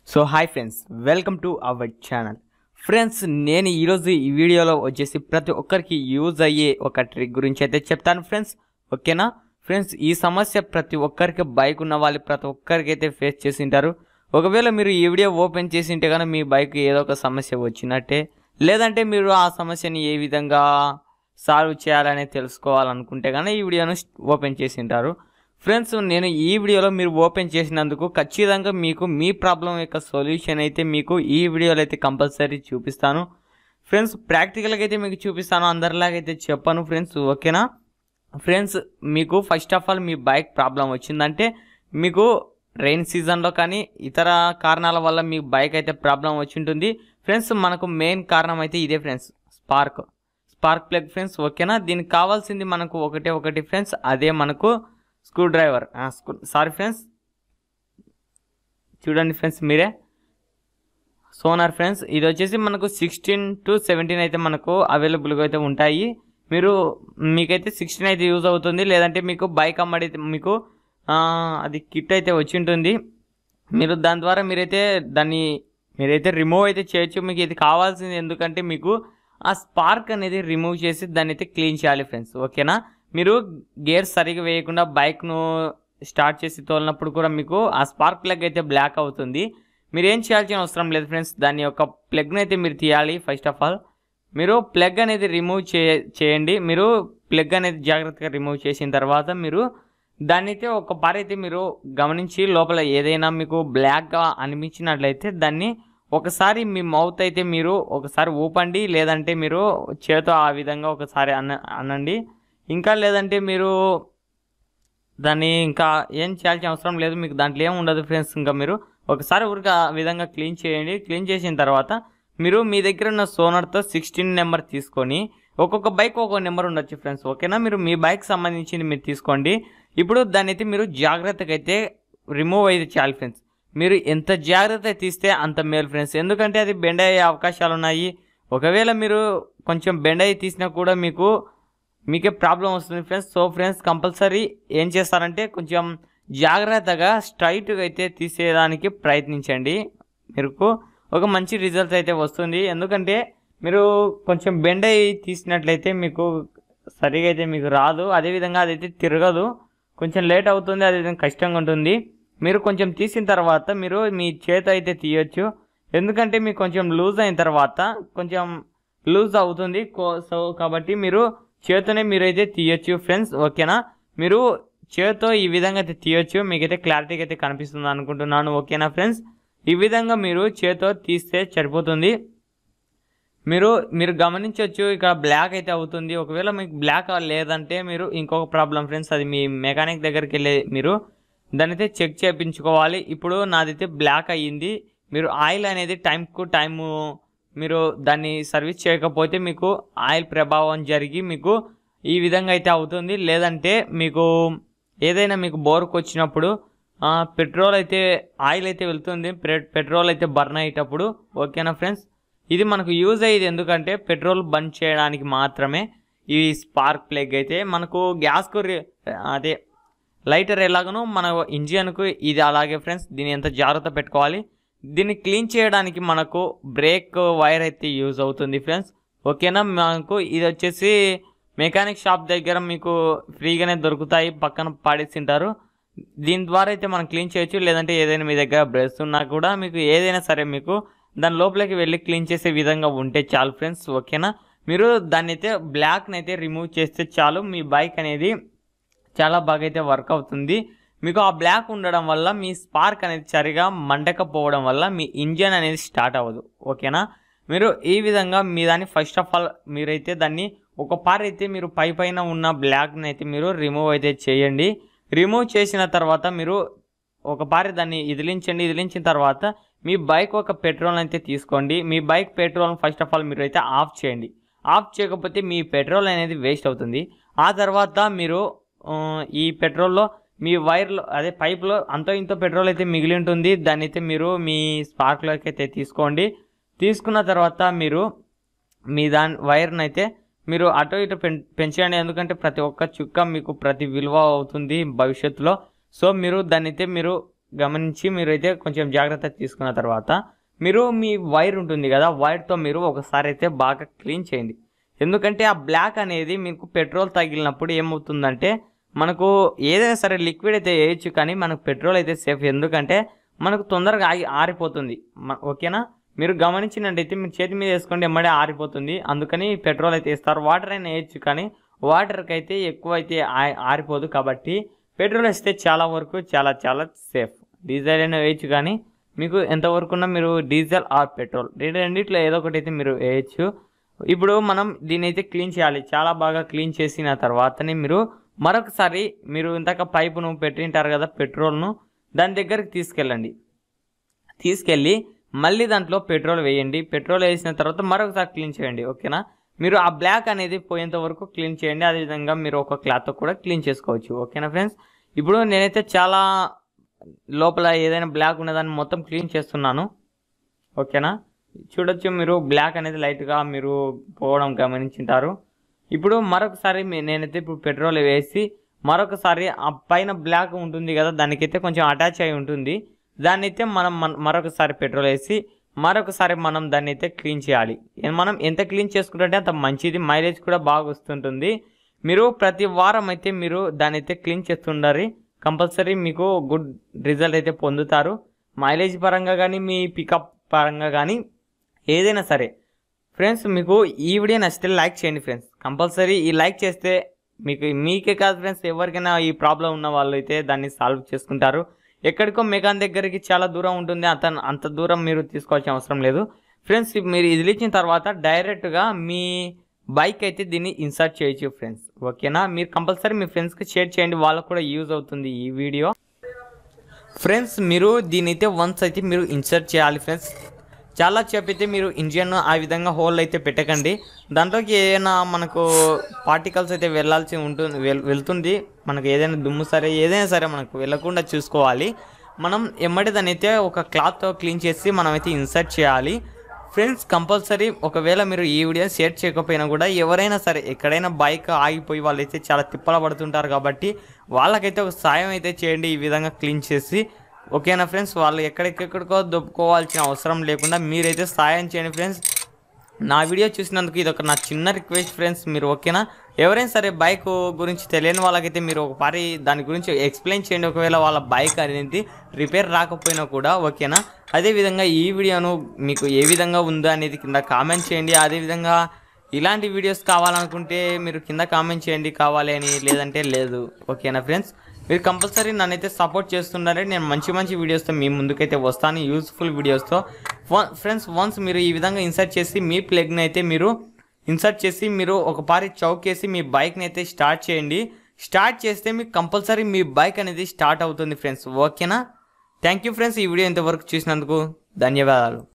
so hi friends welcome to our channel friends నేను ఈరోజు ఈ వీడియోలో వచ్చేసి ప్రతి ఒక్కరికి యూజ్ అయ్యే ఒక ట్రిక్ గురించి అయితే చెప్తాను ఫ్రెండ్స్ ఓకేనా ఫ్రెండ్స్ ఈ సమస్య ప్రతి ఒక్కరికి బైక్ ఉన్న వాళ్ళు ప్రతి ఒక్కరికి అయితే ఫేస్ చేసి ఉంటారు ఒకవేళ మీరు ఈ వీడియో ఓపెన్ చేసి ఉంటే కానీ మీ బైక్ ఏదో ఒక సమస్య వచ్చినట్టే లేదంటే మీరు ఆ సమస్యని ఏ విధంగా సాల్వ్ చేయాలని తెలుసుకోవాలనుకుంటే కానీ ఈ వీడియోను ఓపెన్ చేసి ఉంటారు ఫ్రెండ్స్ నేను ఈ వీడియోలో మీరు ఓపెన్ చేసినందుకు ఖచ్చితంగా మీకు మీ ప్రాబ్లం యొక్క సొల్యూషన్ అయితే మీకు ఈ వీడియోలో అయితే కంపల్సరీ చూపిస్తాను ఫ్రెండ్స్ ప్రాక్టికల్గా అయితే మీకు చూపిస్తాను అందరిలాగైతే చెప్పాను ఫ్రెండ్స్ ఓకేనా ఫ్రెండ్స్ మీకు ఫస్ట్ ఆఫ్ ఆల్ మీ బైక్ ప్రాబ్లం వచ్చిందంటే మీకు రెయిన్ సీజన్లో కానీ ఇతర కారణాల వల్ల మీ బైక్ అయితే ప్రాబ్లం వచ్చి ఉంటుంది ఫ్రెండ్స్ మనకు మెయిన్ కారణం అయితే ఇదే friends spark spark plug friends ఓకేనా దీనికి కావాల్సింది మనకు ఒకటే ఒకటి ఫ్రెండ్స్ అదే మనకు స్క్రూ డ్రైవర్ సారీ ఫ్రెండ్స్ చూడండి ఫ్రెండ్స్ మీరే సోనార్ ఫ్రెండ్స్ ఇది వచ్చేసి మనకు సిక్స్టీన్ టు సెవెంటీన్ అయితే మనకు అవైలబుల్గా అయితే ఉంటాయి మీరు మీకైతే సిక్స్టీన్ అయితే యూజ్ అవుతుంది లేదంటే మీకు బైక్ అమ్మడి మీకు ఆ, అది కిట్ అయితే వచ్చి ఉంటుంది మీరు దాని ద్వారా మీరైతే దాన్ని మీరైతే రిమూవ్ అయితే చేయొచ్చు మీకు ఇది కావాల్సింది ఎందుకంటే మీకు ఆ స్పార్క్ అనేది రిమూవ్ చేసి దాన్ని అయితే క్లీన్ చేయాలి ఫ్రెండ్స్ ఓకేనా మీరు గేర్ సరిగా వేయకుండా బైక్ను స్టార్ట్ చేసి తోలినప్పుడు కూడా మీకు ఆ స్పార్క్ ప్లగ్ అయితే బ్లాక్ అవుతుంది మీరు ఏం చేయాల్సిన అవసరం లేదు ఫ్రెండ్స్ దాని యొక్క ప్లగ్ని అయితే మీరు తీయాలి ఫస్ట్ ఆఫ్ ఆల్ మీరు ప్లగ్ అనేది రిమూవ్ చే చేయండి మీరు ప్లగ్ అనేది జాగ్రత్తగా రిమూవ్ చేసిన తర్వాత మీరు దాన్ని అయితే ఒక పారి అయితే మీరు గమనించి లోపల ఏదైనా మీకు బ్లాక్గా అనిపించినట్లయితే దాన్ని ఒకసారి మీ మౌత్ అయితే మీరు ఒకసారి ఊపండి లేదంటే మీరు చేతో ఆ విధంగా ఒకసారి అన్న అనండి ఇంకా లేదంటే మీరు దాన్ని ఇంకా ఏం చేయాల్సిన అవసరం లేదు మీకు దాంట్లో ఏం ఉండదు ఫ్రెండ్స్ ఇంకా మీరు ఒకసారి ఊరికి ఆ విధంగా క్లీన్ చేయండి క్లీన్ చేసిన తర్వాత మీరు మీ దగ్గర ఉన్న సోనర్తో సిక్స్టీన్ నెంబర్ తీసుకొని ఒక్కొక్క బైక్ ఒక్కొక్క నెంబర్ ఉండొచ్చు ఫ్రెండ్స్ ఓకేనా మీరు మీ బైక్ సంబంధించింది మీరు తీసుకోండి ఇప్పుడు దాన్ని అయితే మీరు జాగ్రత్తగా అయితే రిమూవ్ అయితే చేయాలి ఫ్రెండ్స్ మీరు ఎంత జాగ్రత్త తీస్తే అంత మేలు ఫ్రెండ్స్ ఎందుకంటే అది బెండ్ అయ్యే అవకాశాలు ఉన్నాయి ఒకవేళ మీరు కొంచెం బెండ్ అయ్యి తీసినా కూడా మీకు మీకే ప్రాబ్లం వస్తుంది ఫ్రెండ్స్ సో ఫ్రెండ్స్ కంపల్సరీ ఏం చేస్తారంటే కొంచెం జాగ్రత్తగా స్ట్రైట్గా అయితే తీసేయడానికి ప్రయత్నించండి మీకు ఒక మంచి రిజల్ట్ అయితే వస్తుంది ఎందుకంటే మీరు కొంచెం బెండ్ అయ్యి తీసినట్లయితే మీకు సరిగా అయితే మీకు రాదు అదేవిధంగా అదైతే తిరగదు కొంచెం లేట్ అవుతుంది అదేవిధంగా కష్టంగా ఉంటుంది మీరు కొంచెం తీసిన తర్వాత మీరు మీ చేతి అయితే తీయొచ్చు ఎందుకంటే మీకు కొంచెం లూజ్ అయిన తర్వాత కొంచెం లూజ్ అవుతుంది కో- సో కాబట్టి మీరు చేతోనే మీరైతే తీయొచ్చు ఫ్రెండ్స్ ఓకేనా మీరు చేతితో ఈ విధంగా అయితే తీయొచ్చు మీకైతే క్లారిటీగా అయితే కనిపిస్తుంది అనుకుంటున్నాను ఓకేనా ఫ్రెండ్స్ ఈ విధంగా మీరు చేతితో తీస్తే సరిపోతుంది మీరు మీరు గమనించవచ్చు ఇక్కడ బ్లాక్ అయితే అవుతుంది ఒకవేళ మీకు బ్లాక్ లేదంటే మీరు ఇంకొక ప్రాబ్లం ఫ్రెండ్స్ అది మీ మెకానిక్ దగ్గరికి వెళ్ళి మీరు దాన్ని అయితే చెక్ చేయించుకోవాలి ఇప్పుడు నాదైతే బ్లాక్ అయ్యింది మీరు ఆయిల్ అనేది టైంకు టైము మీరు దాన్ని సర్వీస్ చేయకపోతే మీకు ఆయిల్ ప్రభావం జరిగి మీకు ఈ విధంగా అయితే అవుతుంది లేదంటే మీకు ఏదైనా మీకు బోర్కు వచ్చినప్పుడు ఆ, పెట్రోల్ అయితే ఆయిల్ అయితే వెళ్తుంది పె- పెట్రోల్ అయితే బర్న్ అయ్యేటప్పుడు ఓకేనా ఫ్రెండ్స్ ఇది మనకు యూజ్ అయ్యేది ఎందుకంటే పెట్రోల్ బంద్ చేయడానికి మాత్రమే ఈ స్పార్క్ ప్లగ్ అయితే మనకు గ్యాస్కు రి- అదే లైటర్ ఎలాగనో మన ఇంజిన్కు ఇది అలాగే ఫ్రెండ్స్ దీన్ని ఎంత జాగ్రత్త పెట్టుకోవాలి దీన్ని క్లీన్ చేయడానికి మనకు బ్రేక్ వైర్ అయితే యూజ్ అవుతుంది ఫ్రెండ్స్ ఓకేనా మనకు ఇది వచ్చేసి మెకానిక్ షాప్ దగ్గర మీకు ఫ్రీగానే దొరుకుతాయి పక్కన పాడేసింటారు దీని ద్వారా అయితే మనం క్లీన్ చేయొచ్చు లేదంటే ఏదైనా మీ దగ్గర బ్రష్ ఉన్నా కూడా మీకు ఏదైనా సరే మీకు దాని లోపలికి వెళ్ళి క్లీన్ చేసే విధంగా ఉంటే చాలు ఫ్రెండ్స్ ఓకేనా మీరు దాన్ని అయితే బ్లాక్ని అయితే రిమూవ్ చేస్తే చాలు మీ బైక్ అనేది చాలా బాగా అయితే వర్క్ అవుతుంది మీకు ఆ బ్లాక్ ఉండడం వల్ల మీ స్పార్క్ అనేది సరిగా మండకపోవడం వల్ల మీ ఇంజన్ అనేది స్టార్ట్ అవ్వదు ఓకేనా మీరు ఈ విధంగా మీ దాన్ని ఫస్ట్ ఆఫ్ ఆల్ మీరైతే దాన్ని ఒక పార్ అయితే మీరు పై పైన ఉన్న బ్లాక్ని అయితే మీరు రిమూవ్ అయితే చేయండి రిమూవ్ చేసిన తర్వాత మీరు ఒక పారి దాన్ని ఇదిలించండి ఇదిలించిన తర్వాత మీ బైక్ ఒక పెట్రోల్ అయితే తీసుకోండి మీ bike petrol first of all మీరు అయితే ఆఫ్ చేయండి ఆఫ్ చేయకపోతే మీ పెట్రోల్ అనేది వేస్ట్ అవుతుంది ఆ తర్వాత మీరు ఆ, ఈ పెట్రోల్లో మీ వైర్లో అదే పైప్లో అంతో ఇంతో పెట్రోల్ అయితే మిగిలి ఉంటుంది దాన్ని అయితే మీరు మీ స్పార్క్లోకి అయితే తీసుకోండి తీసుకున్న తర్వాత మీరు మీ దాని వైర్ని అయితే మీరు అటు ఇటు పెం పెంచండి ఎందుకంటే ప్రతి ఒక్క చుక్క మీకు ప్రతి విలువ అవుతుంది భవిష్యత్తులో సో మీరు దాన్ని అయితే మీరు గమనించి మీరు అయితే కొంచెం జాగ్రత్త తీసుకున్న తర్వాత మీరు మీ వైర్ ఉంటుంది కదా వైర్తో మీరు ఒకసారి అయితే బాగా క్లీన్ చేయండి ఎందుకంటే ఆ బ్లాక్ అనేది మీకు పెట్రోల్ తగిలినప్పుడు ఏమవుతుందంటే మనకు ఏదైనా సరే లిక్విడ్ అయితే వేయచ్చు కానీ మనకు పెట్రోల్ అయితే సేఫ్ ఎందుకంటే మనకు తొందరగా ఆగి ఆరిపోతుంది మ- ఓకేనా మీరు గమనించినట్టయితే మీరు చేతి మీద వేసుకోండి ఎమ్మడే ఆరిపోతుంది అందుకని పెట్రోల్ అయితే వేస్తారు వాటర్ అయినా వేయచ్చు కానీ వాటర్కి అయితే ఎక్కువ అయితే ఆ- ఆరిపోదు కాబట్టి పెట్రోల్ వేస్తే చాలా వరకు చాలా చాలా సేఫ్ డీజిల్ అయినా వేయచ్చు కానీ మీకు ఎంతవరకు ఉన్నా మీరు డీజిల్ ఆర్ పెట్రోల్ రెండు రెండిట్లో ఏదో ఒకటి అయితే మీరు వేయచ్చు ఇప్పుడు మనం దీని అయితే క్లీన్ చేయాలి చాలా బాగా క్లీన్ చేసిన తర్వాతనే మీరు మరొకసారి మీరు ఇంతక పైపును పెట్టింటారు కదా పెట్రోల్ను దాని దగ్గరికి తీసుకెళ్ళండి తీసుకెళ్ళి మళ్ళీ దాంట్లో పెట్రోల్ వేయండి పెట్రోల్ వేసిన తర్వాత మరొకసారి క్లీన్ చేయండి ఓకేనా మీరు ఆ బ్లాక్ అనేది పోయేంత వరకు క్లీన్ చేయండి అదేవిధంగా మీరు ఒక క్లాత్ కూడా క్లీన్ చేసుకోవచ్చు ఓకేనా ఫ్రెండ్స్ ఇప్పుడు నేనైతే చాలా లోపల ఏదైనా బ్లాక్ ఉన్నదాన్ని మొత్తం క్లీన్ చేస్తున్నాను ఓకేనా చూడొచ్చు మీరు బ్లాక్ అనేది లైట్గా మీరు పోవడం గమనించుంటారు ఇప్పుడు మరొకసారి మీ- నేనైతే ఇప్పుడు పెట్రోల్ వేసి మరొకసారి ఆ పైన బ్లాక్ ఉంటుంది కదా దానికైతే కొంచెం అటాచ్ అయి ఉంటుంది దాన్ని అయితే మనం మన- మరొకసారి పెట్రోల్ వేసి మరొకసారి మనం దాన్ని అయితే క్లీన్ చేయాలి ఏ- మనం ఎంత క్లీన్ చేసుకుంటే అంత మంచిది మైలేజ్ కూడా బాగా వస్తుంటుంది మీరు ప్రతి వారం అయితే మీరు దాన్ని అయితే క్లీన్ చేస్తుండాలి కంపల్సరీ మీకు గుడ్ రిజల్ట్ అయితే పొందుతారు మైలేజ్ పరంగా కానీ మీ పికప్ పరంగా కానీ ఏదైనా సరే ఫ్రెండ్స్ మీకు ఈ వీడియో నచ్చితే లైక్ చేయండి ఫ్రెండ్స్ కంపల్సరీ ఈ లైక్ చేస్తే మీకు మీకే కాదు ఫ్రెండ్స్ ఎవరికైనా ఈ ప్రాబ్లం ఉన్న వాళ్ళు అయితే దాన్ని సాల్వ్ చేసుకుంటారు ఎక్కడికో మెకాన్ దగ్గరికి చాలా దూరం ఉంటుంది అంత అంత దూరం మీరు తీసుకోవాల్సిన అవసరం లేదు ఫ్రెండ్స్ మీరు ఇది ఇచ్చిన తర్వాత డైరెక్ట్గా మీ బైక్ అయితే దీన్ని ఇన్సర్ట్ చేయొచ్చు ఫ్రెండ్స్ ఓకేనా మీరు కంపల్సరీ మీ ఫ్రెండ్స్కి షేర్ చేయండి వాళ్ళకు కూడా యూజ్ అవుతుంది ఈ వీడియో ఫ్రెండ్స్ మీరు దీని అయితే వన్స్ అయితే మీరు ఇన్సర్ట్ చేయాలి ఫ్రెండ్స్ చాలా సేపు అయితే మీరు ఇంజిన్ ఆ విధంగా హోల్ అయితే పెట్టకండి దాంట్లోకి ఏదైనా మనకు పార్టికల్స్ అయితే వెళ్ళాల్సి ఉంటుంది వెల్- వెళ్తుంది మనకు ఏదైనా దుమ్ము సరే ఏదైనా సరే మనకు వెళ్ళకుండా చూసుకోవాలి మనం ఎమ్మడి దాన్ని అయితే ఒక క్లాత్తో క్లీన్ చేసి మనం అయితే ఇన్సర్ట్ చేయాలి ఫ్రెండ్స్ కంపల్సరీ ఒకవేళ మీరు ఈ వీడియో షేర్ చేయకపోయినా కూడా ఎవరైనా సరే ఎక్కడైనా బైక్ ఆగిపోయి వాళ్ళైతే చాలా తిప్పల పడుతుంటారు కాబట్టి వాళ్ళకైతే ఒక సాయం అయితే చేయండి ఈ విధంగా క్లీన్ చేసి ఓకేనా ఫ్రెండ్స్ వాళ్ళు ఎక్కడికెక్కడికో దొప్పుకోవాల్సిన అవసరం లేకుండా మీరైతే సాయం చేయండి ఫ్రెండ్స్ నా వీడియో చూసినందుకు ఇది ఒక నా చిన్న రిక్వెస్ట్ ఫ్రెండ్స్ మీరు ఓకేనా ఎవరైనా సరే బైక్ గురించి తెలియని వాళ్ళకైతే మీరు ఒకసారి దాని గురించి ఎక్స్ప్లెయిన్ చేయండి ఒకవేళ వాళ్ళ బైక్ అనేది రిపేర్ రాకపోయినా కూడా ఓకేనా అదేవిధంగా ఈ వీడియోను మీకు ఏ విధంగా ఉందో అనేది కింద కామెంట్ చేయండి అదేవిధంగా ఇలాంటి వీడియోస్ కావాలనుకుంటే మీరు కింద కామెంట్ చేయండి కావాలి అని లేదంటే లేదు ఓకేనా ఫ్రెండ్స్ మీరు కంపల్సరీ నన్నైతే సపోర్ట్ చేస్తున్నారే నేను మంచి మంచి వీడియోస్తో మీ ముందుకైతే వస్తాను యూస్ఫుల్ వీడియోస్తో ఫ్రెండ్స్ వన్స్ మీరు ఈ విధంగా ఇన్సర్ట్ చేసి మీ ప్లగ్ని అయితే మీరు ఇన్సర్ట్ చేసి మీరు ఒక పారి చౌకేసి మీ బైక్ని అయితే స్టార్ట్ చేయండి స్టార్ట్ చేస్తే మీకు కంపల్సరీ మీ బైక్ అనేది స్టార్ట్ అవుతుంది ఫ్రెండ్స్ ఓకేనా థ్యాంక్ యూ ఫ్రెండ్స్ ఈ వీడియో ఇంతవరకు చూసినందుకు ధన్యవాదాలు